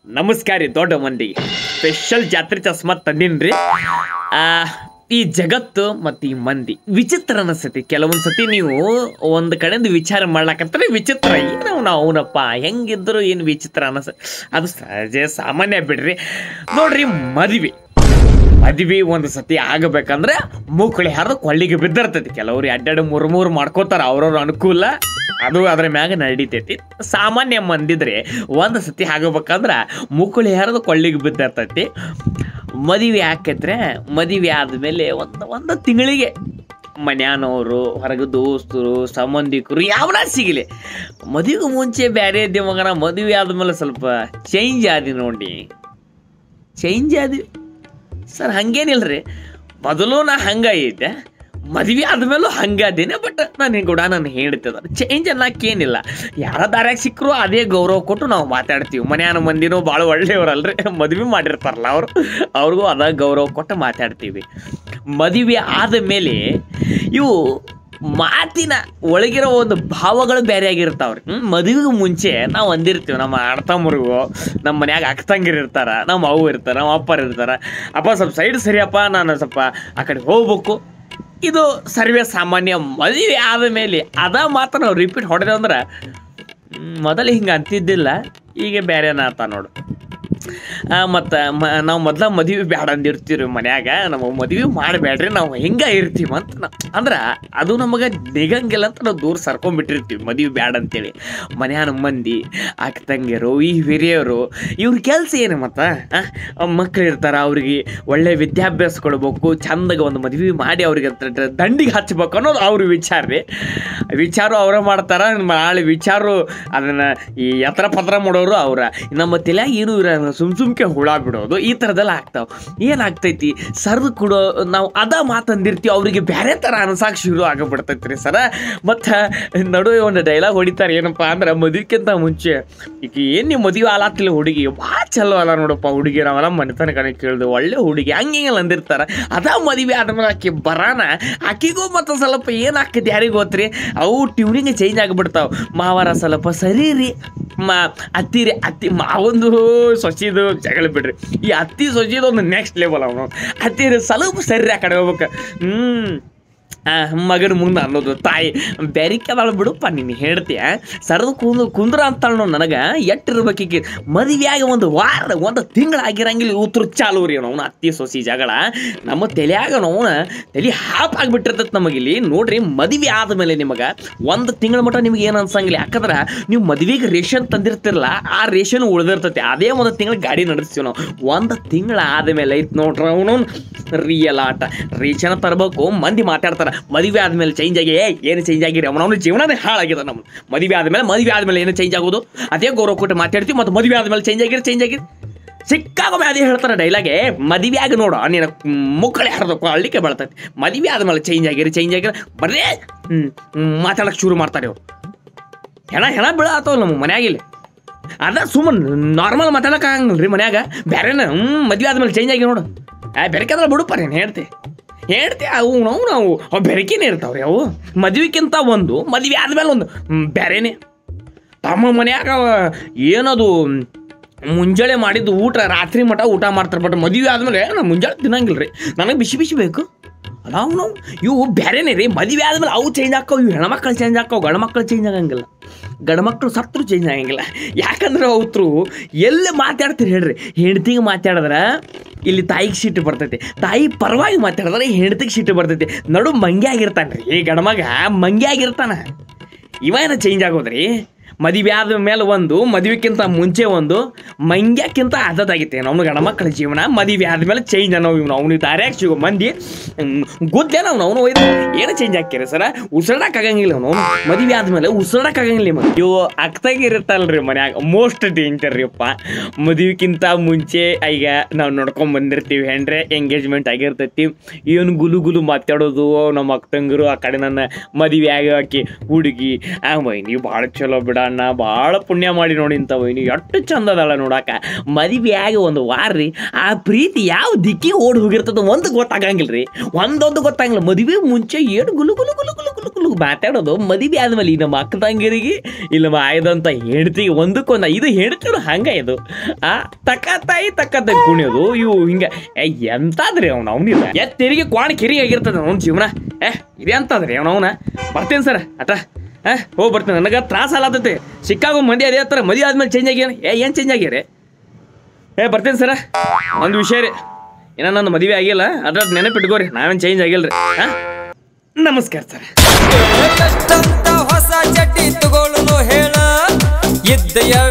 ನಮಸ್ಕಾರ ರೀ ದೊಡ್ಡ ಮಂದಿಗೆ ಸ್ಪೆಷಲ್ ಜಾತ್ರೆ ಚಸ್ಮಾ ತಂದೀನ್ರಿ ಆ, ಈ ಜಗತ್ತು ಮತ್ತು ಈ ಮಂದಿ ವಿಚಿತ್ರ ಅನಿಸ್ತೈತಿ ಕೆಲವೊಂದು ಸತಿ ನೀವು ಒಂದು ಕಡೆಯಿಂದ ವಿಚಾರ ಮಾಡ್ಲಾಕತ್ತಾರೆ ವಿಚಿತ್ರ ಏನು ನಾವು ಅವನಪ್ಪ ಹೆಂಗಿದ್ರು ಏನು ವಿಚಿತ್ರ ಅನಸ ಅದು ಸಹಜ ಸಾಮಾನ್ಯ ಬಿಡ್ರಿ ನೋಡ್ರಿ ಮದ್ವಿ ಮದ್ವಿ ಒಂದು ಸತಿ ಆಗಬೇಕಂದ್ರೆ ಮೂಕಳಿ ಹರಿದು ಕೊಳ್ಳಿಗೆ ಬಿದ್ದಿರ್ತೈತಿ ಕೆಲವ್ರು ಎರಡೆರಡು ಮೂರು ಮೂರು ಮಾಡ್ಕೋತಾರ ಅವ್ರವ್ರ ಅನುಕೂಲ ಅದು ಅದ್ರ ಮ್ಯಾಗ ನಡೀತೈತಿ ಸಾಮಾನ್ಯ ಮಂದಿದ್ರೆ ಒಂದು ಸತಿ ಆಗಬೇಕಂದ್ರೆ ಮೂಕಳಿ ಹರಿದು ಕೊಳ್ಳಿಗೆ ಬಿದ್ದಿರ್ತೈತಿ ಮದುವೆ ಆಕೈತ್ರೆ ಮದುವೆ ಆದಮೇಲೆ ಒಂದು ಒಂದು ತಿಂಗಳಿಗೆ ಮನ್ಯಾನವರು ಹೊರಗೆ ದೋಸ್ತರು ಸಂಬಂಧಿಕರು ಯಾವನ ಸಿಗಲಿ ಮದುವೆಗೆ ಮುಂಚೆ ಬೇರೆ ಇದ್ದೆ ಮಗನ ಮದುವೆ ಆದ್ಮೇಲೆ ಸ್ವಲ್ಪ ಚೇಂಜ್ ಆದಿ ನೋಡಿ ಚೇಂಜ್ ಆದಿ ಸರ್ ಹಂಗೇನಿಲ್ರಿ ಮೊದಲು ನಾ ಹಂಗೈತೆ ಮದ್ವೆ ಆದ್ಮೇಲೂ ಹಂಗದೇನೆ ಬಟ್ ನಾನು ಕೂಡ ನಾನು ಹೇಳ್ತದ ಚೇಂಜ್ ಅನ್ನಕ್ಕೇನಿಲ್ಲ ಯಾರ ದಾರ್ಯಾಗ ಸಿಕ್ಕರು ಅದೇ ಗೌರವ ಕೊಟ್ಟು ನಾವು ಮಾತಾಡ್ತೀವಿ ಮನ್ಯಾನ ಮಂದಿನೂ ಭಾಳ ಒಳ್ಳೆಯವ್ರಲ್ರಿ ಮದ್ವೆ ಮಾಡಿರ್ತಾರಲ್ಲ ಅವರು ಅವ್ರಿಗೂ ಅದ ಗೌರವ ಕೊಟ್ಟು ಮಾತಾಡ್ತೀವಿ ಮದುವೆ ಆದ ಮೇಲೆ ಇವು ಮಾತಿನ ಒಳಗಿರೋ ಒಂದು ಭಾವಗಳು ಬೇರೆ ಆಗಿರ್ತಾವ್ರಿ ಹ್ಮ್ ಮದುವೆಗೆ ಮುಂಚೆ ನಾವು ಅಂದಿರ್ತೀವಿ ನಮ್ಮ ಅಣ್ಣತಮ್ಮರಿಗೂ ನಮ್ಮ ಮನ್ಯಾಗ ಅಕ್ಕತಂಗಿರು ಇರ್ತಾರ ನಮ್ಮ ಅವು ಇರ್ತಾರ ನಮ್ಮ ಅಪ್ಪರು ಇರ್ತಾರ ಅಪ್ಪ ಸ್ವಲ್ಪ ಸೈಡ್ ಸರಿಯಪ್ಪ ನಾನು ಸ್ವಲ್ಪ ಆ ಕಡೆ ಹೋಗ್ಬೇಕು ಇದು ಸರ್ವೇ ಸಾಮಾನ್ಯ ಮದುವೆ ಆದ ಮೇಲೆ ಅದ ಮಾತ್ರ ನಾವು ರಿಪೀಟ್ ಹೊಡೆದೇವು ಅಂದ್ರೆ ಮೊದಲು ಹಿಂಗೆ ಅಂತಿದ್ದಿಲ್ಲ ಈಗ ಬೇರೆನ ಆತ ನೋಡು ಮತ್ತು ನಾವು ಮೊದ್ಲ ಮದುವೆ ಬ್ಯಾಡ ಅಂದಿರ್ತೀವಿ ಮನ್ಯಾಗ ನಮ್ಮ ಮದುವೆ ಮಾಡಬೇಡ್ರಿ ನಾವು ಹಿಂಗೆ ಇರ್ತೀವಿ ಅಂತ ನಾ ಅಂದ್ರೆ ಅದು ನಮಗೆ ನಿಗಂಗಿಲ್ಲ ಅಂತ ನಾವು ದೂರ ಸರ್ಕೊಂಡ್ಬಿಟ್ಟಿರ್ತೀವಿ ಮದುವೆ ಬ್ಯಾಡ ಅಂತೇಳಿ ಮನ್ಯಾನ ಮಂದಿ ಅಕ್ಕ ತಂಗಿಯರು ಈ ಹಿರಿಯರು ಇವ್ರ ಕೆಲಸ ಏನು ಮತ್ತು ಮಕ್ಳು ಇರ್ತಾರೆ ಅವ್ರಿಗೆ ಒಳ್ಳೆ ವಿದ್ಯಾಭ್ಯಾಸ ಕೊಡ್ಬೇಕು ಚಂದಾಗ ಒಂದು ಮದುವೆ ಮಾಡಿ ಅವ್ರಿಗೆ ದ- ದಂಡಿಗೆ ಹಚ್ಬೇಕು ಅನ್ನೋದು ಅವ್ರ ವಿಚಾರ ರೀ ವಿಚಾರ ಅವರೇ ಮಾಡ್ತಾರ ನಾಳೆ ವಿಚಾರ ಅದನ್ನ ಈ ಎತ್ತರ ಪತ್ರ ಮಾಡೋರು ಅವ್ರ ನಮ್ಮ ತಲೆಯಾಗ ಏನು ಇರಲ್ಲ ಸುಮ್ ಸುಮ್ಕೆ ಹುಳ ಬಿಡೋದು ಈ ಥರದೆಲ್ಲ ಆಗ್ತಾವ ಏನಾಗ್ತೈತಿ ಸರ್ದು ಕೊಡೋ ನಾವು ಅದ ಮಾತಂದಿರ್ತೀವಿ ಅವರಿಗೆ ಬೇರೆ ಥರ ಅನ್ಸಾಕ್ ಶುರು ಆಗಬಿಡ್ತೈತಿ ರೀ ಸರ ಮತ್ತು ನಡುವೆ ಒಂದು ಡೈಲಾಗ್ ಹೊಡಿತಾರೆ ಏನಪ್ಪ ಅಂದ್ರೆ ಮದುವೆಕ್ಕಿಂತ ಮುಂಚೆ ಈಗ ಏನು ನೀವು ಮದುವೆ ಆಲಾತಿಲ್ಲ ಹುಡುಗಿ ಭಾಳ ಚಲೋ ಅಲ್ಲ ನೋಡಪ್ಪ ಹುಡುಗಿ ನಾವೆಲ್ಲ ಮನೆತನ ಕಡೆ ಕೇಳಿದ್ವಿ ಒಳ್ಳೆ ಹುಡುಗಿ ಹಂಗೆ ಹಿಂಗೆಲ್ಲ ಅಂದಿರ್ತಾರ ಅದ ಮದುವೆ ಆದ್ಮೇಲೆ ಆಕಿ ಬರಾನ ಆಕಿಗೂ ಮತ್ತು ಸ್ವಲ್ಪ ಏನಾಗ್ತೈತಿ ಯಾರಿಗೆ ಗೊತ್ತ್ರಿ ಅವು ಟ್ಯೂನಿಂಗ್ ಚೇಂಜ್ ಆಗಿಬಿಡ್ತಾವ ಮಾವಾರ ಸ್ವಲ್ಪ ಸರಿ ರೀ ಮಾ ಅತ್ತಿ ರೀ ಅತ್ತಿ ಮಾವೊಂದು ಸೊಸಿದು ಜಗಳ ಬಿಡ್ರಿ ಈ ಅತ್ತಿ ಸೊಸಿದು ಒಂದು ನೆಕ್ಸ್ಟ್ ಲೆವೆಲ್ ಅವನು ಅತ್ತಿ ರೀ ಸ್ವಲ್ಪ ಸರಿ ಆ ಕಡೆ ಹೋಗ್ಬೇಕು ಹ್ಞೂ ಆ, ಮಗನ ಮುಂದೆ ಅನ್ನೋದು ತಾಯಿ ಬೆರಿಕದಾಳ ಬಿಡುಪ್ಪ ನೀನು ಹೇಳ್ತೀಯ ಸರದು ಕುಂದು ಕುಂದ್ರ ಅಂತಾಳ ನೋಡು ನನಗೆ ಎಟ್ಟಿರ್ಬೇಕೀಗ ಮದುವೆಯಾಗಿ ಒಂದು ವಾರ ಒಂದು ತಿಂಗಳಾಗಿರಂಗಿಲ್ಲ ಉತ್ತರ ಚಾಲು ರೀ ಅವನ ಅತ್ತಿ ಸೊಸಿ ಜಗಳ ನಮ್ಮ ತಲೆಯಾಗ ಅವನ ತಲೆ ಹಾಪ್ ಆಗಿಬಿಟ್ಟಿರ್ತೈತೆ ನಮಗಿಲ್ಲಿ ನೋಡ್ರಿ ಮದುವೆ ಆದಮೇಲೆ ನಿಮಗೆ ಒಂದು ತಿಂಗಳ ಮಟ್ಟ ನಿಮ್ಗೆ ಏನು ಅನ್ಸಂಗಿಲ್ಲ ಯಾಕಂದ್ರೆ ನೀವು ಮದುವೆಗೆ ರೇಷನ್ ತಂದಿರ್ತಿರಲ್ಲ ಆ ರೇಷನ್ ಉಳಿದಿರ್ತೈತಿ ಅದೇ ಒಂದು ತಿಂಗಳು ಗಾಡಿ ನಡೆಸ್ತೀವಿ ನಾವು ಒಂದು ತಿಂಗಳ ಆದಮೇಲೆ ಐತ್ ನೋಡ್ರಿ ಅವನು ರಿಯಲ್ ಆಟ ರೇಷನ್ ತರಬೇಕು ಮಂದಿ ಮಾತಾಡ್ತಾರ ಮದುವೆ ಆದ್ಮೇಲೆ ಚೇಂಜ್ ಆಗಿ ಏ ಏನು ಚೇಂಜ್ ಆಗಿರಿ ಅವನವನು ಜೀವನನೇ ಹಾಳಾಗಿದೆ ನಮ್ಮ ಮದುವೆ ಆದ್ಮೇಲೆ ಮದುವೆ ಆದ್ಮೇಲೆ ಏನು ಚೇಂಜ್ ಆಗೋದು ಅದೇ ಗೌರವ ಕೊಟ್ಟು ಮಾತಾಡ್ತೀವಿ ಮತ್ತು ಮದುವೆ ಆದ್ಮೇಲೆ ಚೇಂಜ್ ಆಗಿರಿ ಚೇಂಜ್ ಆಗಿರಿ ಸಿಕ್ಕಾಗೊಮ್ಮೆ ಅದೇ ಹೇಳ್ತಾರೆ ಡೈಲಾಗೆ ಮದುವೆ ಆಗಿ ನೋಡು ನೀನು ಮುಕ್ಕಳೆ ಹರಿದಕ್ಕೂ ಹಳ್ಳಿಕೆ ಬೆಳ್ತೈತಿ ಮದುವೆ ಆದ್ಮೇಲೆ ಚೇಂಜ್ ಆಗಿರಿ ಚೇಂಜ್ ಆಗಿರಿ ಬರೇ ಮಾತಾಡಕ್ಕೆ ಶುರು ಮಾಡ್ತಾರೆ ಇವ್ರು ಹೆಣ ಹೆಣ ಬೀಳಾತವ ನಮ್ಮ ಮನ್ಯಾಗಿಲ್ಲಿ ಅದ ಸುಮ್ಮನೆ ನಾರ್ಮಲ್ ಮಾತಾಡಕ್ಕೆ ಆಗಂಗಿಲ್ಲ ರೀ ಮನ್ಯಾಗ ಬೇರೆನ ಹ್ಞೂ ಮದುವೆ ಆದ್ಮೇಲೆ ಚೇಂಜ್ ಆಗಿ ನೋಡು ಆ ಬೆರಕೆದ್ರೆ ಬಿಡುಪ್ಪ ನೀನು ಹೇಳ್ತಿ ಹೇಳ್ತಿ ಅವು ನಾವು ನಾವು ಅವು ಬೆರಕೆನೇ ಇರ್ತಾವ್ರಿ ಅವು ಮದುವೆಕ್ಕಿಂತ ಒಂದು ಮದುವೆ ಆದ್ಮೇಲೆ ಒಂದು ಹ್ಮ್, ಬೇರೆನೇ ತಮ್ಮ ಮನ್ಯಾಗ ಏನದು ಮುಂಜಾನೆ ಮಾಡಿದ್ದು ಊಟ ರಾತ್ರಿ ಮಟ ಊಟ ಮಾಡ್ತಾರೆ ಬಟ್ ಮದುವೆ ಆದ್ಮೇಲೆ ನಾನು ಮುಂಜಾನೆ ತಿನ್ನಂಗಿಲ್ಲ ರೀ ನನಗೆ ಬಿಸಿ ಬಿಸಿ ಬೇಕು ಅದಾವು ನಾವು ಇವು ಬೇರೆನೇ ರೀ ಮದುವೆ ಆದ್ಮೇಲೆ ಅವು ಚೇಂಜ್ ಆಕ್ಕವು ಇವು ಹೆಣ್ಮಕ್ಳು ಚೇಂಜ್ ಆಕ್ಕವು ಗಂಡು ಮಕ್ಕಳು ಚೇಂಜ್ ಆಗಂಗಿಲ್ಲ ಗಂಡು ಮಕ್ಕಳು ಸತ್ರು ಚೇಂಜ್ ಆಗಂಗಿಲ್ಲ ಯಾಕಂದ್ರೆ ಅವ್ರು ಎಲ್ಲಿ ಮಾತಾಡ್ತೀರಿ ಹೇಳ್ರಿ ಹೆಂಡ್ತಿಗೆ ಮಾತಾಡಿದ್ರೆ ಇಲ್ಲಿ ತಾಯಿಗೆ ಸಿಟ್ಟು ಬರ್ತೈತಿ ತಾಯಿ ಪರವಾಗಿ ಮಾತಾಡಿದ್ರೆ ಹೆಂಡ್ತಿಗೆ ಸಿಟ್ಟು ಬರ್ತೈತಿ ನಡು ಮಂಗೆ ಆಗಿರ್ತಾನೆ ರೀ ಗಂಡ್ಮಗ ಮಂಗೆ ಆಗಿರ್ತಾನ ಇವ ಏನೋ ಚೇಂಜ್ ಆಗೋದ್ರಿ ಮದುವೆ ಆದ ಮೇಲೆ ಒಂದು ಮದುವೆಕ್ಕಿಂತ ಮುಂಚೆ ಒಂದು ಮಂಗ್ಯಕ್ಕಿಂತ ಆದದಾಗಿತ್ತೆ ಅವ್ನು ಗಂಡ್ಮಕ್ಳ ಜೀವನ ಮದುವೆ ಆದ್ಮೇಲೆ ಚೇಂಜ್ ಅನ್ನೋ ಇವ್ನು ಅವ್ನಿಗೆ ದಾರ್ಯಾಗ ಸಿಗೋ ಮಂದಿ ಗೊತ್ತೇನ ಅವ್ನು ಅವನು ಒಯ್ದು ಏನು ಚೇಂಜ್ ಹಾಕ್ಯಾರ ಸರ ಉಸಿರಾಡಕ್ ಆಗಂಗಿಲ್ಲ ಅವನು ಮದುವೆ ಆದ್ಮೇಲೆ ಉಸಿರಾಡಕ್ ಆಗಂಗಿಲ್ಲ ನಿಮ್ಮ ಇವು ಅಕ್ತಾಗಿರುತ್ತಲ್ರಿ ಮನ್ಯಾಗ ಮೋಸ್ಟ್ ಡೇಂಜರ್ ರೀ ಅಪ್ಪ ಮದುವೆಕ್ಕಿಂತ ಮುಂಚೆ ಈಗ ನಾವು ನೋಡ್ಕೊಂಡ್ ಬಂದಿರ್ತೀವಿ ಹೆಂಡ್ರೆ ಎಂಗೇಜ್ಮೆಂಟ್ ಆಗಿರ್ತೈತಿ ಏನು ಗುಲು ಗುಲು ಮಾತಾಡೋದು ನಮ್ಮ ಅಕ್ಕಂಗರು ಆ ಕಡೆ ನನ್ನ ಮದುವೆ ಆಗಿ ಆಕಿ ಹುಡುಗಿ ಆ ವೈನಿ ಭಾಳ ಚಲೋ ಬಿಡಣ್ಣ ಭಾಳ ಪುಣ್ಯ ಮಾಡಿ ನೋಡಿ ಇಂಥ ವೈನಿ ಎಷ್ಟು ಚಂದ ಅದಾಳ ನೋಡಾಕ ಮದುವೆ ಆಗಿ ಒಂದು ವಾರ ರೀ ಆ ಪ್ರೀತಿ ಯಾವ ದಿಕ್ಕಿಗೆ ಓಡಿ ಹೋಗಿರ್ತದ ಒಂದು ಗೊತ್ತಾಗಂಗಿಲ್ಲ ರೀ ಒಂದೊಂದು ಗೊತ್ತಾಗಿಲ್ಲ ಮದುವೆ ಮುಂಚೆ ಏನು ಗುಲು ಗುಲು ಗುಲು ಗುಲು ಗುಲು ಲುಕು ಲುಕು ಲುಕು ಮಾತಾಡೋದು ಮದುವೆ ಆದ್ಮೇಲೆ ಈ ನಮ್ಮ ಅಕ್ಕ ತಂಗಿರಿಗೆ ಇಲ್ಲ ನಮ್ಮ ಆಯ್ದಂತ ಹೆಂಡತಿಗೆ ಒಂದಕ್ಕೊಂದ ಇದು ಹೆಣ್ತಿರು ಹಂಗ ಇದು ಆ ತಕ್ಕ ತಾಯಿ ತಕ್ಕ ತಾಯಿ ಕುಣಿಯೋದು ಇವು ಹಿಂಗ ಏ ಎಂತಾದ್ರಿ ಅವ್ನು ಅವನಿಲ್ಲ ಎ ತೆರಿಗೆ ಕ್ವಾಣ ಕಿರಿ ಆಗಿರ್ತದ ಅವ್ನ ಜೀವನ ಏ ಇದೆ ಅಂತದ್ರಿ ಅವನವನ ಬರ್ತೇನೆ ಸರ್ ಅಟ ಹಾ ಹೋಗಿ ಬರ್ತೀನಿ ನನಗೆ ತ್ರಾಸ ಆಲತ್ತೈತಿ ಸಿಕ್ಕಾಗೋ ಮಂದಿ ಅದೇ ಹತ್ತಾರ ಮದುವೆ ಆದ್ಮೇಲೆ ಚೇಂಜ್ ಆಗ್ಯಾನ ಏ ಏನು ಚೇಂಜ್ ಆಗ್ಯಾರ ಏ ಬರ್ತೀನಿ ಸರ ಒಂದು ವಿಷಯ ರೀ ಏನೋ ನನ್ನ ಮದುವೆ ಆಗಿಲ್ಲ ಅದ್ರ ನೆನಪಿಟ್ಕೋರಿ ನಾವೇನು ಚೇಂಜ್ ಆಗಿಲ್ಲ ರೀ ಹಾಂ ನಮಸ್ಕಾರ ಸರ್ ಎಷ್ಟಂತ ಹೊಸ ಚಡ್ಡಿ ತಗೊಳ್ಳು ಹೇಳ ಇದ್ದ